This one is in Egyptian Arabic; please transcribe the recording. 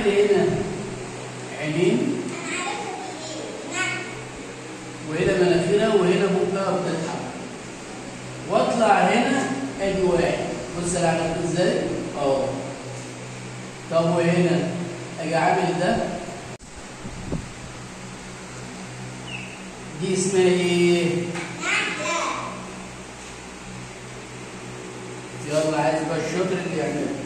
هنا عينين وهنا مناخيرها وهنا بقها بتضحك واطلع هنا ادي واحد بص انا عملت ازاي اهو طب وهنا اجي عامل ده دي اسمها ايه يلا عايز بقى الشاطر اللي يعملها